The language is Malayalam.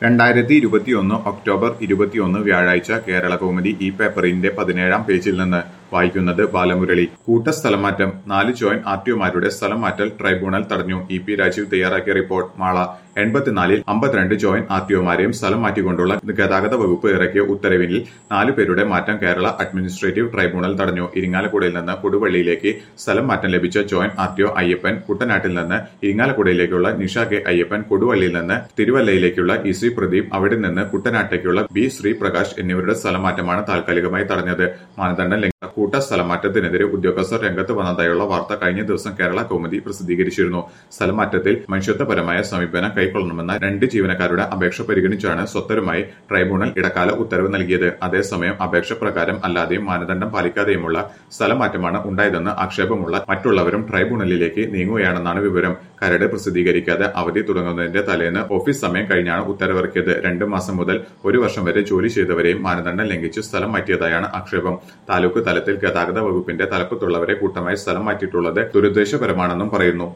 രണ്ടായിരത്തി ഇരുപത്തിയൊന്ന് ഒക്ടോബർ ഇരുപത്തിയൊന്ന് വ്യാഴാഴ്ച കേരള കൗമുദി ഈ പേപ്പറിന്റെ പതിനേഴാം പേജിൽ നിന്ന് വായിക്കുന്നത് ബാലമുരളി കൂട്ടസ്ഥലമാറ്റം നാല് ജോയിന്റ് ആർടിഒമാരുടെ സ്ഥലം മാറ്റൽ ട്രൈബ്യൂണൽ തടഞ്ഞു ഇ പി രാജീവ് തയ്യാറാക്കിയ റിപ്പോർട്ട് മാള എൺപത്തിനാലിൽ അമ്പത്തിരണ്ട് ജോയിന്റ് ആർടിഒമാരെയും സ്ഥലം മാറ്റിക്കൊണ്ടുള്ള ഗതാഗത വകുപ്പ് ഇറക്കിയ ഉത്തരവിൽ നാലു പേരുടെ മാറ്റം കേരള അഡ്മിനിസ്ട്രേറ്റീവ് ട്രൈബ്യൂണൽ തടഞ്ഞു ഇരിങ്ങാലക്കുടയിൽ നിന്ന് കൊടുവള്ളിയിലേക്ക് സ്ഥലം മാറ്റം ലഭിച്ച ജോയിന്റ് ആർടിഒ അയ്യപ്പൻ കുട്ടനാട്ടിൽ നിന്ന് ഇരിങ്ങാലക്കുടയിലേക്കുള്ള നിഷ കെ അയ്യപ്പൻ കൊടുവള്ളിയിൽ നിന്ന് തിരുവല്ലയിലേക്കുള്ള ഇ സി പ്രദീപ് അവിടെ നിന്ന് കുട്ടനാട്ടേക്കുള്ള ബി ശ്രീപ്രകാശ് എന്നിവരുടെ സ്ഥലമാറ്റമാണ് താൽക്കാലികമായി തടഞ്ഞത് മാനദണ്ഡം ലംഘിച്ച കൂട്ട സ്ഥലമാറ്റത്തിനെതിരെ ഉദ്യോഗസ്ഥർ രംഗത്ത് വന്നതായുള്ള വാർത്ത കഴിഞ്ഞ ദിവസം കേരള കൗമുദി പ്രസിദ്ധീകരിച്ചിരുന്നു സ്ഥലമാറ്റത്തിൽ മനുഷ്യത്വപരമായ സമീപനം കൈക്കൊള്ളണമെന്ന രണ്ട് ജീവനക്കാരുടെ അപേക്ഷ പരിഗണിച്ചാണ് സ്വത്തരുമായി ട്രൈബ്യൂണൽ ഇടക്കാല ഉത്തരവ് നൽകിയത് അതേസമയം അപേക്ഷ പ്രകാരം അല്ലാതെയും മാനദണ്ഡം പാലിക്കാതെയുമുള്ള സ്ഥലമാറ്റമാണ് ഉണ്ടായതെന്ന് ആക്ഷേപമുള്ള മറ്റുള്ളവരും ട്രൈബ്യൂണലിലേക്ക് നീങ്ങുകയാണെന്നാണ് വിവരം കരട് പ്രസിദ്ധീകരിക്കാതെ അവധി തുടങ്ങുന്നതിന്റെ തലേന്ന് ഓഫീസ് സമയം കഴിഞ്ഞാണ് ഉത്തരവിറക്കിയത് രണ്ട് മാസം മുതൽ ഒരു വർഷം വരെ ജോലി ചെയ്തവരെയും മാനദണ്ഡം ലംഘിച്ച് സ്ഥലം മാറ്റിയതായാണ് ആക്ഷേപം താലൂക്ക് തലത്തിൽ ഗതാഗത വകുപ്പിന്റെ തലപ്പത്തുള്ളവരെ കൂട്ടമായി സ്ഥലം മാറ്റിയിട്ടുള്ളത് ദുരുദ്ദേശപരമാണെന്നും പറയുന്നു